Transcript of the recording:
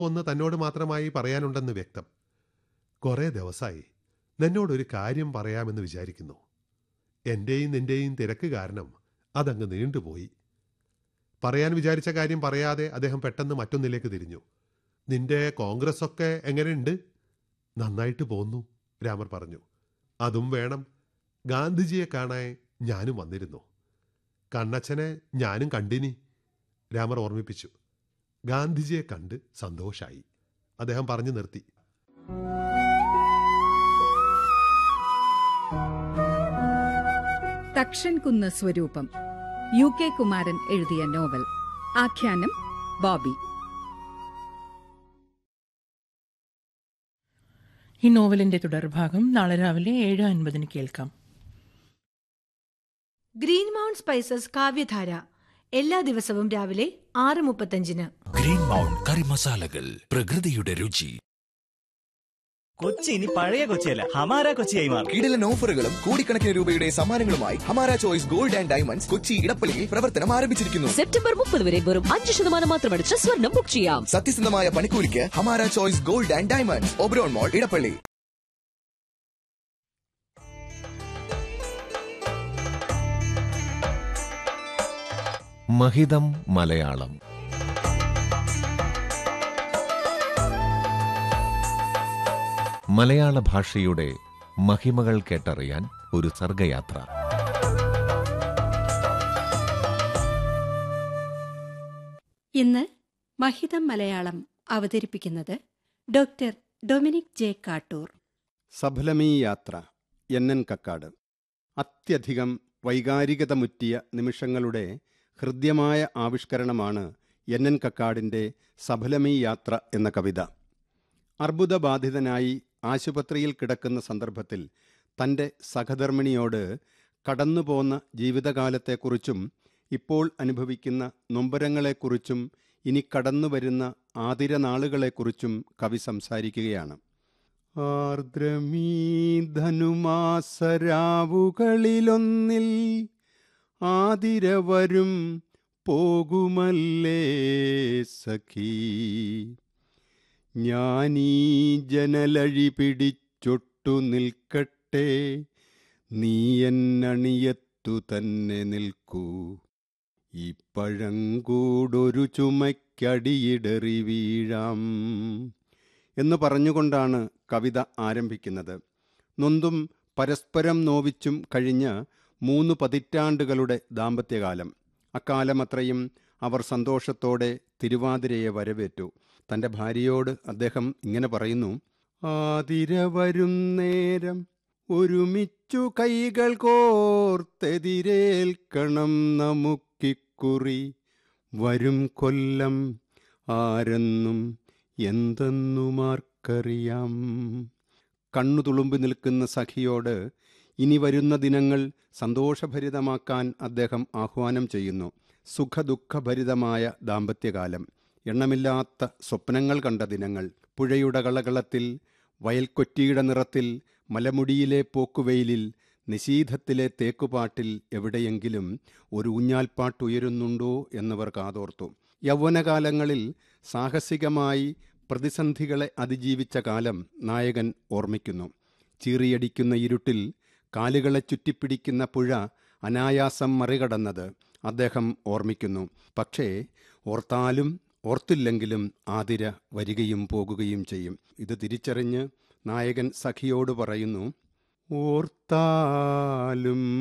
ഒന്ന് തന്നോട് മാത്രമായി പറയാനുണ്ടെന്ന് വ്യക്തം കുറേ ദിവസമായി നിന്നോടൊരു കാര്യം പറയാമെന്ന് വിചാരിക്കുന്നു എന്റെയും നിന്റെയും തിരക്ക് കാരണം അതങ്ങ് നീണ്ടുപോയി പറയാൻ വിചാരിച്ച കാര്യം പറയാതെ അദ്ദേഹം പെട്ടെന്ന് മറ്റൊന്നിലേക്ക് തിരിഞ്ഞു നിന്റെ കോൺഗ്രസ് ഒക്കെ എങ്ങനെയുണ്ട് നന്നായിട്ട് പോന്നു രാമർ പറഞ്ഞു അതും വേണം ഗാന്ധിജിയെ കാണാൻ ഞാനും വന്നിരുന്നു കണ്ണച്ചനെ ഞാനും കണ്ടിനി രാമർ ഓർമ്മിപ്പിച്ചു ഗാന്ധിജിയെ കണ്ട് സന്തോഷായി അദ്ദേഹം പറഞ്ഞു നിർത്തി തക്ഷൻകുന്ന് സ്വരൂപം യു കെ കുമാരൻ എഴുതിയ നോവൽ ആഖ്യാനം ബോബി ഈ നോവലിന്റെ തുടർഭാഗം നാളെ രാവിലെ ഏഴ് അൻപതിന് കേൾക്കാം ഗ്രീൻ മൗണ്ട് സ്പൈസസ് കാവ്യധാര എല്ലാ ദിവസവും രാവിലെ ആറ് മുപ്പത്തഞ്ചിന് ഗ്രീൻ മൗണ്ട് കറി മസാലകൾ പ്രകൃതിയുടെ രുചി കൊച്ചി ഇനി പഴയ കൊച്ചിയല്ല ഹമാര കൊച്ചിയായി മാറും കിടിലൻ ഓഫറുകളും കോടിക്കണക്കിന് രൂപയുടെ സമ്മാനങ്ങളുമായി Hamara choice gold and diamonds Kochi ഇടപ്പള്ളിയിൽ പ്രവർത്തനം ആരംഭിച്ചിരിക്കുന്നു സെപ്റ്റംബർ മുപ്പത് വരെ വെറും അഞ്ച് ശതമാനം മാത്രമടിച്ച് സ്വർണം ബുക്ക് ചെയ്യാം സത്യസന്ധമായ പണിക്കൂലിക്ക് Hamara choice gold and diamonds Oberon mall Edappally മഹിതം മലയാളം മലയാള ഭാഷയുടെ മഹിമകൾ കേട്ടറിയാൻ ഒരു സർഗയാത്ര ഇന്ന് മഹിതം മലയാളം അവതരിപ്പിക്കുന്നത് ഡോക്ടർ ഡൊമിനിക് ജെ കാട്ടൂർ സഫലമീ യാത്ര എൻ എൻ കക്കാട് അത്യധികം വൈകാരികത മുറ്റിയ നിമിഷങ്ങളുടെ ഹൃദ്യമായ ആവിഷ്കരണമാണ് എൻ എൻ കക്കാടിൻ്റെ സഫലമീ യാത്ര എന്ന കവിത അർബുദബാധിതനായി ആശുപത്രിയിൽ കിടക്കുന്ന സന്ദർഭത്തിൽ തൻ്റെ സഹധർമ്മിണിയോട് കടന്നുപോന്ന ജീവിതകാലത്തെക്കുറിച്ചും ഇപ്പോൾ അനുഭവിക്കുന്ന നൊമ്പരങ്ങളെക്കുറിച്ചും ഇനി കടന്നുവരുന്ന ആതിര നാളുകളെക്കുറിച്ചും കവി സംസാരിക്കുകയാണ് ആർദ്രമീ ധനുമാസരാവുകളിലൊന്നിൽ ആതിര വരും പോകുമല്ലേ സഖീ ഞാനീ ജനലഴി പിടിച്ചൊട്ടു നിൽക്കട്ടെ നീ എന്നണിയത്തു തന്നെ നിൽക്കൂ ഈ പഴങ്കൂടൊരു ചുമയ്ക്കടിയിടറി വീഴാം എന്ന് പറഞ്ഞുകൊണ്ടാണ് കവിത ആരംഭിക്കുന്നത് നൊന്തും പരസ്പരം നോവിച്ചും കഴിഞ്ഞ മൂന്ന് പതിറ്റാണ്ടുകളുടെ ദാമ്പത്യകാലം അക്കാലമത്രയും അവർ സന്തോഷത്തോടെ തിരുവാതിരയെ വരവേറ്റു തൻ്റെ ഭാര്യയോട് അദ്ദേഹം ഇങ്ങനെ പറയുന്നു ആതിര വരും നേരം ഒരുമിച്ചു കൈകൾ കോർത്തെതിരേൽക്കണം നമുക്കിക്കുറി വരും കൊല്ലം ആരെന്നും എന്തെന്നുമാർക്കറിയാം കണ്ണു തുളുമ്പി നിൽക്കുന്ന സഖിയോട് ഇനി വരുന്ന ദിനങ്ങൾ സന്തോഷഭരിതമാക്കാൻ അദ്ദേഹം ആഹ്വാനം ചെയ്യുന്നു സുഖദുഃഖഭരിതമായ ദാമ്പത്യകാലം എണ്ണമില്ലാത്ത സ്വപ്നങ്ങൾ കണ്ട ദിനങ്ങൾ പുഴയുടെ കളകളത്തിൽ വയൽക്കൊറ്റിയുടെ നിറത്തിൽ മലമുടിയിലെ പോക്കുവെയിലിൽ നിശീധത്തിലെ തേക്കുപാട്ടിൽ എവിടെയെങ്കിലും ഒരു ഊഞ്ഞാൽപ്പാട്ടുയരുന്നുണ്ടോ എന്നവർ കാതോർത്തു യൗവനകാലങ്ങളിൽ സാഹസികമായി പ്രതിസന്ധികളെ അതിജീവിച്ച കാലം നായകൻ ഓർമ്മിക്കുന്നു ചീറിയടിക്കുന്ന ഇരുട്ടിൽ കാലുകളെ ചുറ്റിപ്പിടിക്കുന്ന പുഴ അനായാസം മറികടന്നത് അദ്ദേഹം ഓർമ്മിക്കുന്നു പക്ഷേ ഓർത്താലും ഓർത്തില്ലെങ്കിലും ആതിര വരികയും പോകുകയും ചെയ്യും ഇത് തിരിച്ചറിഞ്ഞ് നായകൻ സഖിയോട് പറയുന്നു ഓർത്താലും